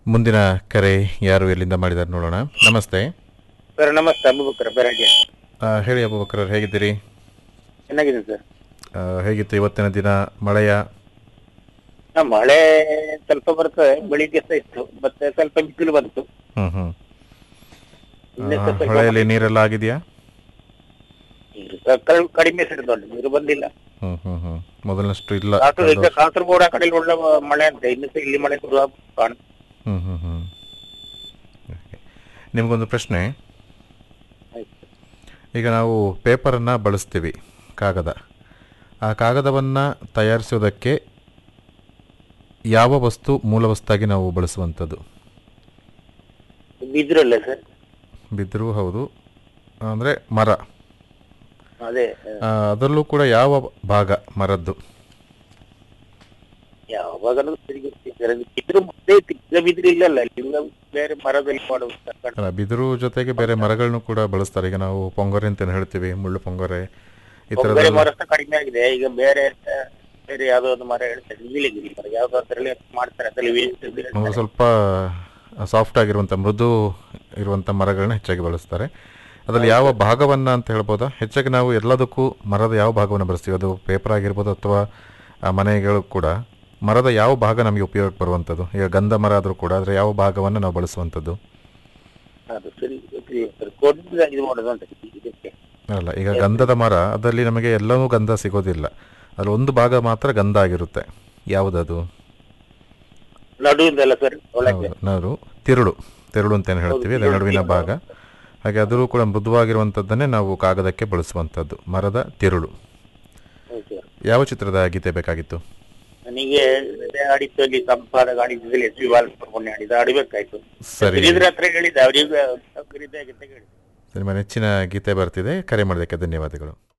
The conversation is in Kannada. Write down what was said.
ಮುಂದಿನ ಕರೆ ಯಾರು ಎಲ್ಲಿಂದ ಮಾಡಿದ್ದಾರೆ ನೋಡೋಣ ನಮಸ್ತೆ ಸರ್ ನಮಸ್ತೆ ಅಬುಬಕರ್ ಬೆರಗ್ಗೆ ಆ, ಹೇಳಿ ಅಬುಬಕರ್ ಹೇಗಿದ್ದೀರಿ ಚೆನ್ನಾಗಿದೆ ಸರ್ ಆ, ಹೇಗಿತ್ತು ಇವತ್ತಿನ ದಿನ ಮಳೆಯ ಹಾ, ಮಳೆ ಸ್ವಲ್ಪ ಬರ್ತದೆ ಬೆಳಿಗ್ಗೆ ಸಹ ಇತ್ತು ಮತ್ತೆ ಸ್ವಲ್ಪ ಬಿಸಿಲು ಬಂತು ಹ್ಮ್ ಹ್ಮ್ ನಿನ್ನೆ ಆ, ಸಹ ಸ್ವಲ್ಪ ಹೊಳೆಯಲ್ಲಿ ನೀರೆಲ್ಲ ಆಗಿದೆಯಾ ನೀರು ಸಹ ಕಳ್- ಕಡಿಮೆ ಸರ್ ದೊಡ್ಡ ನೀರು ಬಂದಿಲ್ಲ ಹ್ಮ್ ಹ್ಮ್ ಹ್ಮ್ ಮೊದಲನಷ್ಟು ಇಲ್ಲ ಕಾಸರ್ ಈಗ ಕಾಸರಗೋಡು ಆ ಕಡೆ ಒಳ್ಳೆ ಮಳೆ ಅಂತ ಇನ್ನು ಸಹ ಇಲ್ಲಿ ಮಳೆ ಶುರು ಕಾಣ ಹ್ಮ್ ಹ್ಮ್ ಹ್ಮ್ ಓಕೆ. ನಿಮಗೊಂದು ಪ್ರಶ್ನೆ ಈಗ ನಾವು ಪೇಪರನ್ನು ಬಳಸ್ತೀವಿ ಕಾಗದ ಆ ಕಾಗದವನ್ನು ತಯಾರಿಸೋದಕ್ಕೆ ಯಾವ ವಸ್ತು ಮೂಲ ವಸ್ತಾಗಿ ನಾವು ಬಳಸುವಂಥದ್ದು ಬಿದ್ರಲ್ಲ ಸರ್ ಬಿದಿರು ಹೌದು ಅಂದರೆ ಮರ ಅದೇ ಆ, ಅದರಲ್ಲೂ ಕೂಡ ಯಾವ ಭಾಗ ಮರದ್ದು ಯಾವಾಗ ಸರಿ ಗೊತ್ತಿದ್ದಾರೆ ಬಿದ್ರು ಮತ್ತೆ ತಿಕ್ಕ ಬಿದ್ರು ಇಲ್ಲಲ್ಲ ಇಲ್ಲ ಬೇರೆ ಮರದಲ್ಲಿ ಮಾಡುವ ಅಲ್ಲ ಬಿದಿರು ಜೊತೆಗೆ ಬೇರೆ ಮರಗಳನ್ನು ಕೂಡ ಬಳಸ್ತಾರೆ ಈಗ ನಾವು ಪೊಂಗೊರೆ ಅಂತ ಹೇಳ್ತೀವಿ ಮುಳ್ಳು ಪೊಂಗೊರೆ ಈ ಬೇರೆ ಥರದ ಮರ ಸಹ ಕಡಿಮೆ ಆಗಿದೆ ಈಗ ಬೇರೆ ಆ, ಬೇರೆ ಯಾವ್ದೋ ಒಂದು ಮರ ಹೇಳ್ತಾರೆ ನೀಲಗಿರಿ ಮರ ಯಾವ್ದೋ ಅದ್ರಲ್ಲಿ ಮಾಡ್ತಾರೆ ಅದ್ರಲ್ಲಿ ವೀಳ್ಯಗಿರಿ ಒಂದು ಹೇಳ್ತಾರೆ. ಸ್ವಲ್ಪ ಸಾಫ್ಟ್ ಆಗಿರುವಂಥ ಮೃದು ಇರುವಂಥ ಮರಗಳನ್ನ ಹೆಚ್ಚಾಗಿ ಬಳಸ್ತಾರೆ ಅದರಲ್ಲಿ ಯಾವ ಭಾಗವನ್ನು ಅಂತ ಹೇಳ್ಬೋದಾ ಹೆಚ್ಚಾಗಿ ನಾವು ಎಲ್ಲದಕ್ಕೂ ಮರದ ಯಾವ ಭಾಗವನ್ನು ಬಳಸ್ತೀವಿ ಅದು ಪೇಪರ್ ಆಗಿರ್ಬೋದು ಅಥವಾ ಆ, ಮನೆಗಳು ಕೂಡ ಮರದ ಯಾವ ಭಾಗ ನಮಗೆ ಉಪಯೋಗಕ್ಕೆ ಬರುವಂಥದ್ದು ಈಗ ಗಂಧ ಮರ ಆದರೂ ಕೂಡ ಅದರ ಯಾವ ಭಾಗವನ್ನು ನಾವು ಬಳಸುವಂಥದ್ದು ಅದು ಸರಿ ಗೊತ್ತಿಲ್ಲ ಸರ್ ಕೊಡ್ದು ಇದು ಮಾಡೋದು ಅಂತ ಇದಕ್ಕೆ ಅಲ್ಲ ಈಗ ಗಂಧದ ಮರ ಅದರಲ್ಲಿ ನಮಗೆ ಎಲ್ಲವೂ ಗಂಧ ಸಿಗೋದಿಲ್ಲ ಅದ್ರಲ್ಲಿ ಒಂದು ಭಾಗ ಮಾತ್ರ ಗಂಧ ಆಗಿರುತ್ತೆ ಯಾವುದದು ನಡುವಿಂದಲ್ಲ ಸರ್ ಒಳಗೆ ಹೌದು, ನಾರು ತಿರುಳು ತಿರುಳು ಅಂತ ಏನು ಹೇಳ್ತೀವಿ ಅದರ ನಡುವಿನ ಭಾಗ ಹಾಗೆ ಅದು ಕೂಡ ಮೃದುವಾಗಿರುವಂಥದ್ದನ್ನೇ ನಾವು ಕಾಗದಕ್ಕೆ ಬಳಸುವಂಥದ್ದು ಮರದ ತಿರುಳು ಹೌದು ಸರ್ ಯಾವ ಚಿತ್ರದ ಗೀತೆ ಬೇಕಾಗಿತ್ತು ನನಗೆ ಆಡಿತ್ತಲ್ಲಿ ತಂಪಾದ ಗಾಡಿದಲ್ಲಿ ಎಸ್ ವಿ ಬಾಲಸುಬ್ರಹ್ಮಣ್ಯ ಆಡಿದ ಆಡಿಬೇಕಾಯ್ತು ಸರಿ ಗಿರಿದ್ರ ಹತ್ರ ಹೇಳಿದ್ದೆ ಅವರಿಗೆ ಸೌಕರ್ಯ ಇದೆ ಅಂತ ಹೇಳಿದೆ ನಿಮ್ಮ ನೆಚ್ಚಿನ ಗೀತೆ ಬರ್ತಿದೆ ಕರೆ ಮಾಡೋದಕ್ಕೆ ಧನ್ಯವಾದಗಳು